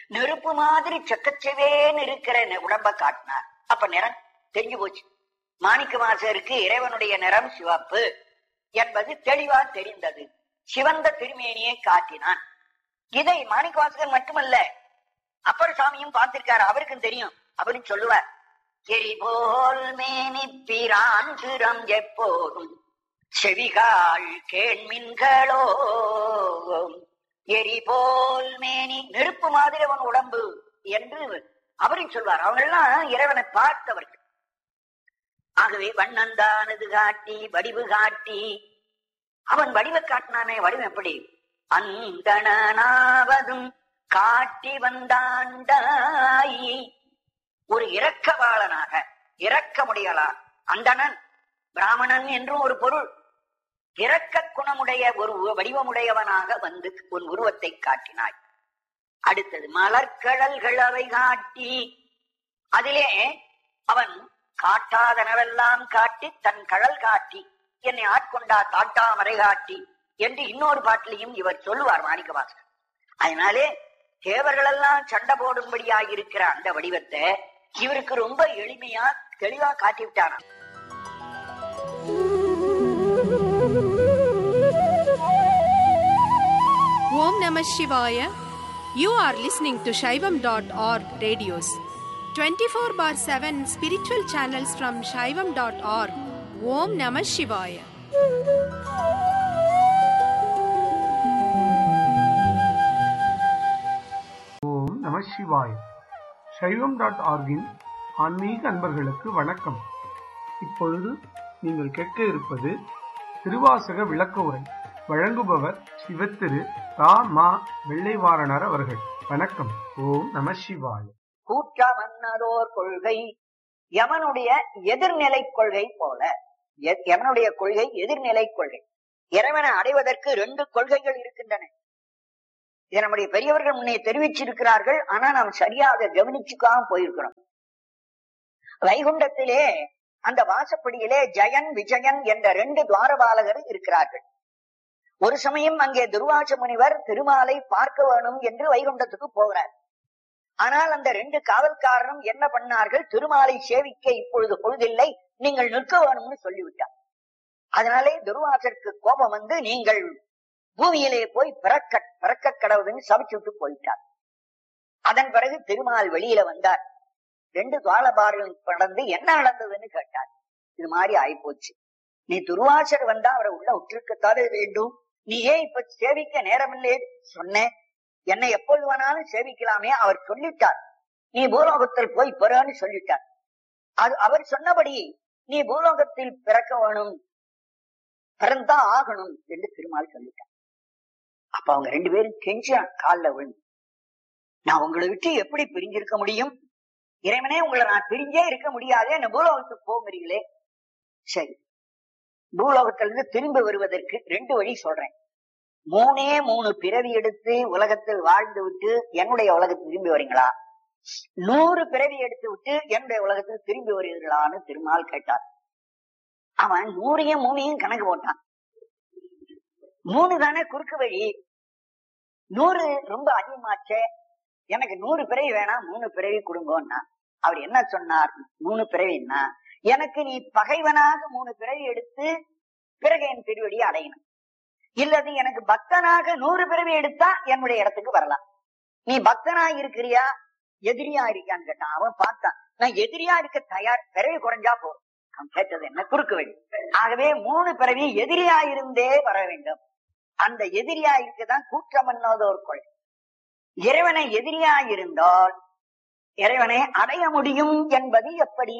நெருப்பு மாதிரி செக்கச்செவேன்னு இருக்கிற நெ- உடம்ப காட்டினார் அப்ப நிறம் தெரிஞ்சு போச்சு மாணிக்க வாசகருக்கு இறைவனுடைய நிறம் சிவப்பு என்பது தெளிவா தெரிந்தது சிவந்த திருமேனியை காட்டினான் இதை மாணிக்க வாசகர் மட்டுமல்ல அப்பர் சாமியும் பார்த்திருக்காரு அவருக்கும் தெரியும் அப்படின்னு சொல்லுவார் எரிபோல் மேனி பிரான் திறம் எப்போதும் செவிகால் கேண்மின்களோ எரிபோல் மேனி நெருப்பு மாதிரி அவன் உடம்பு என்று அவரும் சொல்வார் அவங்கெல்லாம் இறைவனை பார்த்தவர்கள் ஆகவே வண்ணந்தானது காட்டி வடிவு காட்டி அவன் வடிவ காட்டினானே வடிவம் எப்படி அந்தணனாவதும் காட்டி வந்தாண்டாய் ஒரு இரக்கவாளனாக இரக்கமுடையலா அந்தணன் பிராமணன் என்றும் ஒரு பொருள் இரக்க குணமுடைய ஒரு உ- வடிவமுடையவனாக வந்து உன் உருவத்தை காட்டினாய் அடுத்தது மலர்கடல்கள் அவை காட்டி அதிலே அவன் காட்டாதனவெல்லாம் காட்டி தன் கடல் காட்டி என்னை ஆட்கொண்டா காட்டாமரை காட்டி என்று இன்னொரு பாட்டிலையும் இவர் சொல்லுவார் மாணிக்கவாசகர் அதனாலே தேவர்களெல்லாம் சண்டை போடும்படியாக இருக்கிற அந்த வடிவத்தை இவருக்கு ரொம்ப எளிமையா தெளிவா காட்டி விட்டானா Om Namah Shivaya. You are listening to Shaivam.org radios. 24 bar 7 spiritual channels from Shaivam.org. Om Namah Shivaya. ஓம் நம சிவாய் சைவம் டாட் ஆர்கின் ஆன்மீக அன்பர்களுக்கு வணக்கம் இப்பொழுது நீங்கள் கேட்க இருப்பது திருவாசக விளக்க உரை வழங்குபவர் சிவத்திரு ரா மா வெள்ளைவாரணர் அவர்கள் வணக்கம் ஓம் நம சிவாய் கூற்றமன்னதோர் கொள்கை யமனுடைய எதிர்நிலை கொள்கை போல எ- யமனுடைய கொள்கை எதிர்நிலை கொள்கை இறைவனை அடைவதற்கு ரெண்டு கொள்கைகள் இருக்கின்றன இதை நம்முடைய பெரியவர்கள் முன்னே தெரிவிச்சிருக்கிறார்கள் ஆனா நாம் சரியாக கவனிச்சுக்காம போயிருக்கிறோம் வைகுண்டத்திலே அந்த வாசப்படியிலே ஜெயன் விஜயன் என்ற ரெண்டு துவாரபாலகர் இருக்கிறார்கள் ஒரு சமயம் அங்கே துர்வாச முனிவர் திருமாலை பார்க்க வேணும் என்று வைகுண்டத்துக்கு போகிறார் ஆனால் அந்த ரெண்டு காவல்காரனும் என்ன பண்ணார்கள் திருமாலை சேவிக்க இப்பொழுது பொழுதில்லை நீங்கள் நிற்க வேணும்னு சொல்லிவிட்டார் அதனாலே துர்வாசருக்கு கோபம் வந்து நீங்கள் பூமியிலே போய் பிறக்க பிறக்க கடவுள்னு சபிச்சு விட்டு போயிட்டார் அதன் பிறகு திருமால் வெளியில வந்தார் ரெண்டு துவாலபாரம் கடந்து என்ன நடந்ததுன்னு கேட்டார் இது மாதிரி ஆயிப்போச்சு நீ துர்வாசர் வந்தா அவரை உள்ள விட்டிருக்கத்தானே வேண்டும் நீ ஏன் இப்ப சேவிக்க நேரமில்லையே சொன்னேன் என்னை எப்பொழுது வேணாலும் சேவிக்கலாமே அவர் சொல்லிட்டார் நீ பூலோகத்தில் போய் பெறான்னு சொல்லிட்டார் அது அவர் சொன்னபடி நீ பூலோகத்தில் பிறக்க வேணும் பிறந்தா ஆகணும் என்று திருமால் சொல்லிட்டார் அப்ப அவங்க ரெண்டு பேரும் கெஞ்சான் கால்ல விழுந்து நான் உங்களை விட்டு எப்படி பிரிஞ்சிருக்க முடியும் இறைவனே உங்களை நான் பிரிஞ்சே இருக்க முடியாதே என்ன பூலோகத்துக்கு போகிறீங்களே சரி பூலோகத்திலிருந்து திரும்பி வருவதற்கு ரெண்டு வழி சொல்றேன் மூணே மூணு பிறவி எடுத்து உலகத்தில் வாழ்ந்து விட்டு என்னுடைய உலகத்தில் திரும்பி வரீங்களா நூறு பிறவி எடுத்து விட்டு என்னுடைய உலகத்தில் திரும்பி வருவீர்களான்னு திருமால் கேட்டார் அவன் நூறையும் மூணையும் கணக்கு போட்டான் மூணு தானே குறுக்கு வழி நூறு ரொம்ப அதிகமாச்சே எனக்கு நூறு பிறவி வேணாம் மூணு பிறவி கொடுங்கோன்னா அவர் என்ன சொன்னார் மூணு பிறவின்னா எனக்கு நீ பகைவனாக மூணு பிறவி எடுத்து பிறகு என் திருவடி அடையணும் இல்லது எனக்கு பக்தனாக நூறு பிறவி எடுத்தா என்னுடைய இடத்துக்கு வரலாம் நீ பக்தனா இருக்கிறியா எதிரியா இருக்கியான்னு கேட்டான் அவன் பார்த்தான் நான் எதிரியா இருக்க தயார் பிறவி குறைஞ்சா போதும் அவன் கேட்டது என்ன குறுக்கு வழி ஆகவே மூணு பிறவி எதிரியா இருந்தே வர வேண்டும் அந்த எதிரியா இருக்கதான் கூற்றமன்னோதோர் கொள் இறைவனை எதிரியா இருந்தால் இறைவனை அடைய முடியும் என்பது எப்படி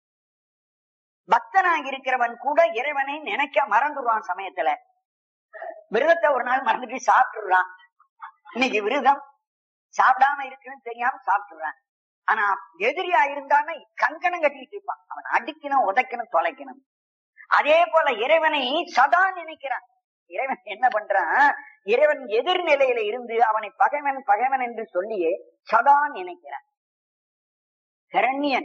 பக்தனாக இருக்கிறவன் கூட இறைவனை நினைக்க மறந்துடுவான் சமயத்துல விரதத்தை ஒரு நாள் மறந்துட்டு சாப்பிட்டுறான் இன்னைக்கு விரதம் சாப்பிடாம இருக்குன்னு தெரியாம சாப்பிட்டுறான் ஆனா எதிரியா இருந்தானே கங்கணம் கட்டிட்டு இருப்பான் அவன் அடிக்கணும் உதைக்கணும் தொலைக்கணும் அதே போல இறைவனை சதா நினைக்கிறான் இறைவன் என்ன பண்றான் இறைவன் எதிர்நிலையில இருந்து அவனை பகைவன் பகைவன் என்று சொல்லியே சதா நினைக்கிறான் கரண்யன்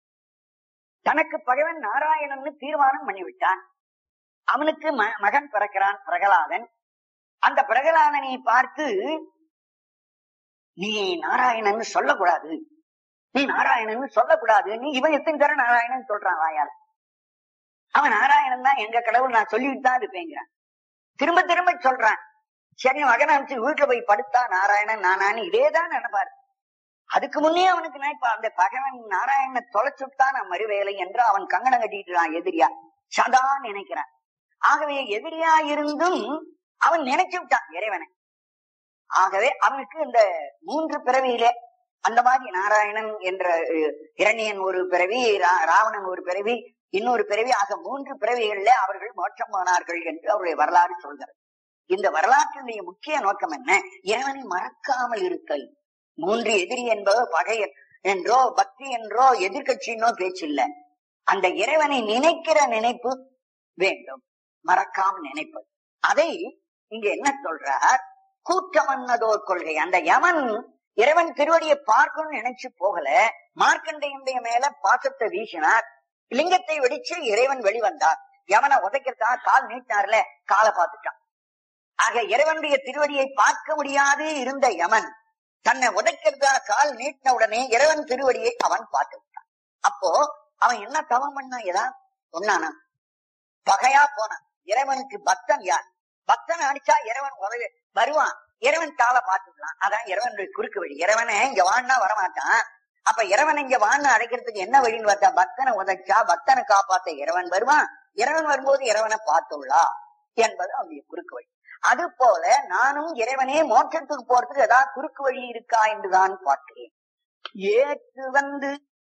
தனக்கு பகைவன் நாராயணன்னு தீர்மானம் பண்ணிவிட்டான் அவனுக்கு ம- மகன் பிறக்கிறான் பிரகலாதன் அந்த பிரகலாதனை பார்த்து நீ நாராயணன் சொல்லக்கூடாது நீ நாராயணன் சொல்லக்கூடாது நீ இவன் எத்தனை தர நாராயணன் சொல்றான் வாயால் அவன் நாராயணன் தான் எங்க கடவுள் நான் சொல்லிட்டு தான் இருப்பேங்கிறான் திரும்ப திரும்ப சொல்றான் சரி மகன் அனுப்பிச்சு வீட்டுல போய் படுத்தா நாராயணன் நானான்னு இதேதான் நினைப்பாரு அதுக்கு முன்னே அவனுக்கு நினைப்பா அந்த பகவன் நாராயணனை தொலைச்சுட்டான் நான் மறுவேலை என்று அவன் கங்கணம் கட்டிட்டு எதிரியா சதா நினைக்கிறான் ஆகவே எதிரியா இருந்தும் அவன் நினைச்சு விட்டான் இறைவனை ஆகவே அவனுக்கு இந்த மூன்று பிறவியிலே அந்த மாதிரி நாராயணன் என்ற அஹ், இரணியன் ஒரு பிறவி ரா- ராவணன் ஒரு பிறவி இன்னொரு பிறவி ஆக மூன்று பிறவிகளிலே அவர்கள் மோட்சம் போனார்கள் என்று அவருடைய வரலாறு சொல்கிறது இந்த வரலாற்றினுடைய முக்கிய நோக்கம் என்ன இறைவனை மறக்காமல் இருத்தல் மூன்று எதிரி என்பதோ பகை என்றோ பக்தி என்றோ எதிர்கட்சின்னோ பேச்சில்ல அந்த இறைவனை நினைக்கிற நினைப்பு வேண்டும் மறக்காமல் நினைப்பது அதை இங்க என்ன சொல்றார் கூற்றமன்னதோர் கொள்கை அந்த யமன் இறைவன் திருவடியை பார்க்கணும்னு நினைச்சு போகல மார்க்கண்டையனுடைய மேல பாசத்தை வீசினார் லிங்கத்தை வெடிச்சு இறைவன் வெளிவந்தார் யமனை உதைக்கிறதா கால் நீட்டினார்ல காலை பார்த்துட்டான் ஆக இறைவனுடைய திருவடியை பார்க்க முடியாது இருந்த யமன் தன்னை உதைக்கிறதா கால் நீட்டின உடனே இறைவன் திருவடியை அவன் பார்த்து விட்டான் அப்போ அவன் என்ன தவம் பண்ணா ஏதா சொன்னானா பகையா போனான் இறைவனுக்கு பக்தன் யார் பக்தன் அடிச்சா இறைவன் உதவி வருவான் இறைவன் காலை பார்த்துக்கலாம் அதான் இறைவனுடைய குறுக்கு வழி இறைவனை இங்க வான்னா வரமாட்டான் அப்ப இறைவன் இங்க வான்னு அடைக்கிறதுக்கு என்ன வழின்னு பார்த்தா பக்தனை உதைச்சா பக்தனை காப்பாத்த இறைவன் வருவான் இறைவன் வரும்போது இறைவனை பார்த்துள்ளா என்பது அவனுடைய குறுக்கு வழி அது போல நானும் இறைவனே மோட்சத்துக்கு போறதுக்கு ஏதாவது குறுக்கு வழி இருக்கா என்றுதான் பார்க்கிறேன் ஏற்று வந்து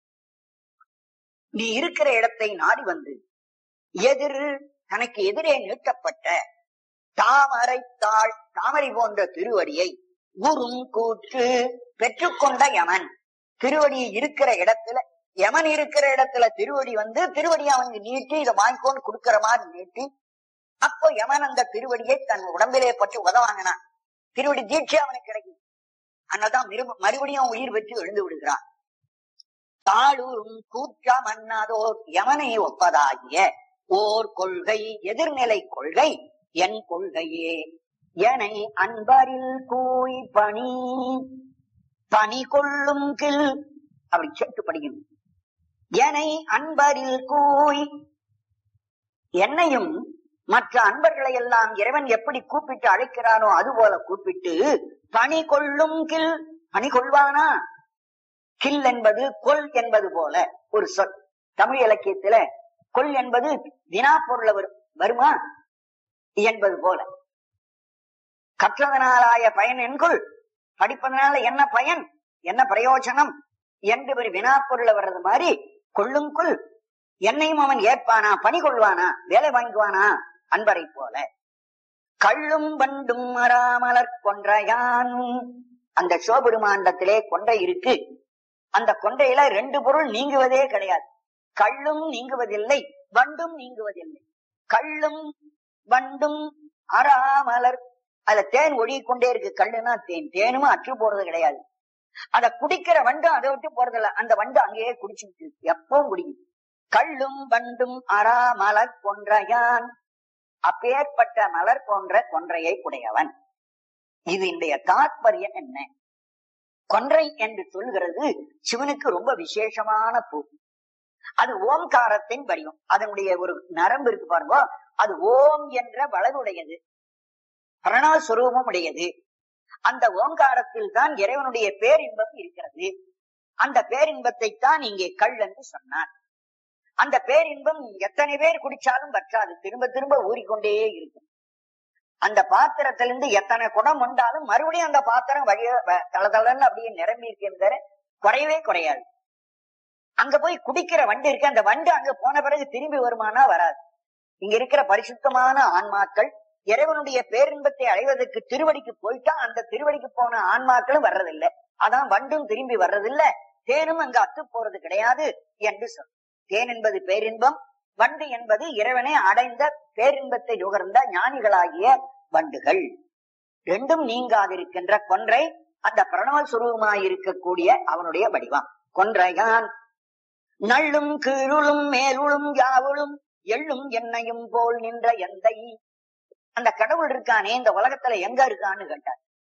நீ இருக்கிற இடத்தை நாடி வந்து எதிர் தனக்கு எதிரே நீட்டப்பட்ட தாமரை தாள் தாமரை போன்ற திருவடியை குரும் கூற்று பெற்றுக்கொண்ட யமன் திருவடி இருக்கிற இடத்துல யமன் இருக்கிற இடத்துல திருவடி வந்து திருவடி அவனுக்கு நீட்டி இதை வாங்கிக்கொண்டு கொடுக்கிற மாதிரி நீட்டி அப்போ யமன் அந்த திருவடியை தன் உடம்பிலே பற்றி உதவாங்கினான் திருவடி தீட்சை அவனுக்கு கிடைக்கும் அதனால்தான் மிரு- மறுபடியும் அவன் உயிர் பெற்று எழுந்து விடுகிறான் தாழும் கூற்றம் அண்ணாதோர் யமனை ஒப்பதாகிய ஓர் கொள்கை எதிர்நிலை கொள்கை என் கொள்கையே எனை அன்பரில் கூய் பணி பணி கொள்ளும் கில் அப்படி சேர்த்து படிக்கணும் எனை அன்பரில் கூய் என்னையும் மற்ற அன்பர்களை எல்லாம் இறைவன் எப்படி கூப்பிட்டு அழைக்கிறானோ அது போல கூப்பிட்டு பணி கொள்ளும் கில் பணி கொள்வானா கில் என்பது கொல் என்பது போல ஒரு சொல் தமிழ் இலக்கியத்துல கொல் என்பது வினா பொருள வரும் வருமா என்பது போல கற்றதனாலாய பயன் என்கொள் படிப்பதனால என்ன பயன் என்ன பிரயோஜனம் என்று ஒரு வினா பொருள வர்றது மாதிரி கொள்ளுங்குள் என்னையும் அவன் ஏற்பானா பணி கொள்வானா வேலை வாங்குவானா அன்பரை போல கள்ளும் பண்டும் மராமலர் கொன்றையான் அந்த சிவபெருமாண்டத்திலே கொண்டை இருக்கு அந்த கொண்டையில ரெண்டு பொருள் நீங்குவதே கிடையாது கள்ளும் நீங்குவதில்லை வண்டும் நீங்குவதில்லை கள்ளும் வண்டும் அறாமலர் அதுல தேன் ஒழுகிக்கொண்டே இருக்கு கல்லுனா தேன் தேனும் அற்று போறது கிடையாது அத குடிக்கிற வண்டு அதை விட்டு போறதில்ல அந்த வண்டு அங்கேயே குடிச்சுட்டு இருக்கு. எப்பவும் குடிக்குது கள்ளும் வண்டும் அரா மலர் கொன்றையான் அப்பேற்பட்ட மலர் போன்ற கொன்றையை உடையவன் இது இன்றைய தாத்பரியம் என்ன கொன்றை என்று சொல்கிறது சிவனுக்கு ரொம்ப விசேஷமான பூ அது ஓம்காரத்தின் வடிவம் அதனுடைய ஒரு நரம்பு இருக்கு பாருங்க அது ஓம் என்ற வளவுடையது பிரணவஸ்வரூபம் உடையது அந்த ஓங்காரத்தில் தான் இறைவனுடைய பேரின்பம் இருக்கிறது அந்த பேரின்பத்தை தான் இங்கே கள் என்று சொன்னார் அந்த பேரின்பம் எத்தனை பேர் குடிச்சாலும் வற்றாது திரும்ப திரும்ப ஊறிக்கொண்டே இருக்கும் அந்த பாத்திரத்திலிருந்து எத்தனை குடம் வந்தாலும் மறுபடியும் அந்த பாத்திரம் வழிய வ- தளதளன்னு அப்படியே நிரம்பி இருக்கேன் தவிர குறையவே குறையாது அங்க போய் குடிக்கிற வண்டு இருக்கு அந்த வண்டு அங்க போன பிறகு திரும்பி வருமானா வராது இங்க இருக்கிற பரிசுத்தமான ஆன்மாக்கள் இறைவனுடைய பேரின்பத்தை அடைவதற்கு திருவடிக்கு போயிட்டா அந்த திருவடிக்கு போன ஆன்மாக்களும் வர்றதில்லை அதான் வண்டும் திரும்பி வர்றதில்லை தேனும் அங்க அத்து போறது கிடையாது என்று சொல் தேன் என்பது பேரின்பம் வண்டு என்பது இறைவனை அடைந்த பேரின்பத்தை நுகர்ந்த ஞானிகளாகிய வண்டுகள் ரெண்டும் நீங்காதிருக்கின்ற கொன்றை அந்த பிரணவ சுரூபமாயிருக்கக்கூடிய அவனுடைய வடிவம் கொன்றையான் நள்ளும் கீழுளும் மேலுளும் யாவுளும் எள்ளும் என்னையும் போல் நின்ற எந்தை அந்த கடவுள் இருக்கானே இந்த உலகத்துல எங்க இருக்கான்னு கேட்டார்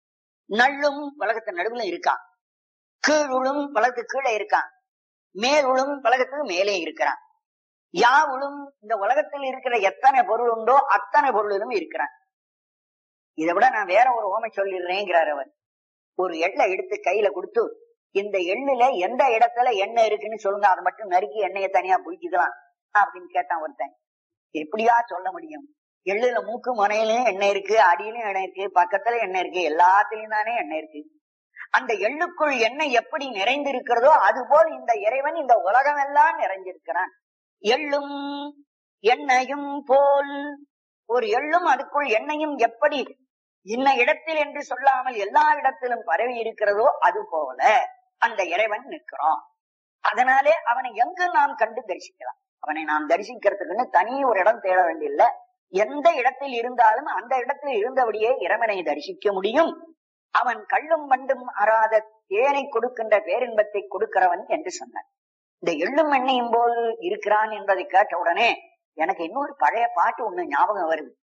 நள்ளும் உலகத்து நடுவுல இருக்கான் கீழுளும் உலகத்துக்கு கீழே இருக்கான் மேலுளும் உலகத்துக்கு மேலே இருக்கிறான் யாவுளும் இந்த உலகத்தில் இருக்கிற எத்தனை பொருள் உண்டோ அத்தனை பொருளிலும் இருக்கிறான் இதை விட நான் வேற ஒரு ஓமை சொல்லிடுறேங்கிறார் அவர் ஒரு எண்ணை எடுத்து கையில கொடுத்து இந்த எண்ணுல எந்த இடத்துல எண்ணெய் இருக்குன்னு சொல்லுங்க அதை மட்டும் நறுக்கி எண்ணெயை தனியா புடிச்சுக்கலாம் அப்படின்னு கேட்டான் ஒருத்தன் எப்படியா சொல்ல முடியும் எள்ளுல மூக்கு முனையிலும் எண்ணெய் இருக்கு அடியிலும் எண்ணெய் இருக்கு பக்கத்துல எண்ணெய் இருக்கு எல்லாத்திலயும் தானே எண்ணெய் இருக்கு அந்த எள்ளுக்குள் எண்ணெய் எப்படி நிறைந்திருக்கிறதோ அதுபோல் இந்த இறைவன் இந்த உலகம் எல்லாம் நிறைஞ்சிருக்கிறான் எள்ளும் எண்ணெயும் போல் ஒரு எள்ளும் அதுக்குள் எண்ணெயும் எப்படி இன்ன இடத்தில் என்று சொல்லாமல் எல்லா இடத்திலும் பரவி இருக்கிறதோ அது போல அந்த இறைவன் நிற்கிறோம் அதனாலே அவனை எங்கு நாம் கண்டு தரிசிக்கலாம் அவனை நாம் தரிசிக்கிறதுக்குன்னு தனி ஒரு இடம் தேட வேண்டியதில்லை எந்த இடத்தில் இருந்தாலும் அந்த இடத்தில் இருந்தபடியே இறைவனை தரிசிக்க முடியும் அவன் கள்ளும் வண்டும் அறாத தேனை கொடுக்கின்ற பேரின்பத்தை கொடுக்கிறவன் என்று சொன்னான் இந்த எள்ளும் எண்ணெயும் போல் இருக்கிறான் என்பதை கேட்ட உடனே எனக்கு இன்னொரு பழைய பாட்டு ஒண்ணு ஞாபகம் வருது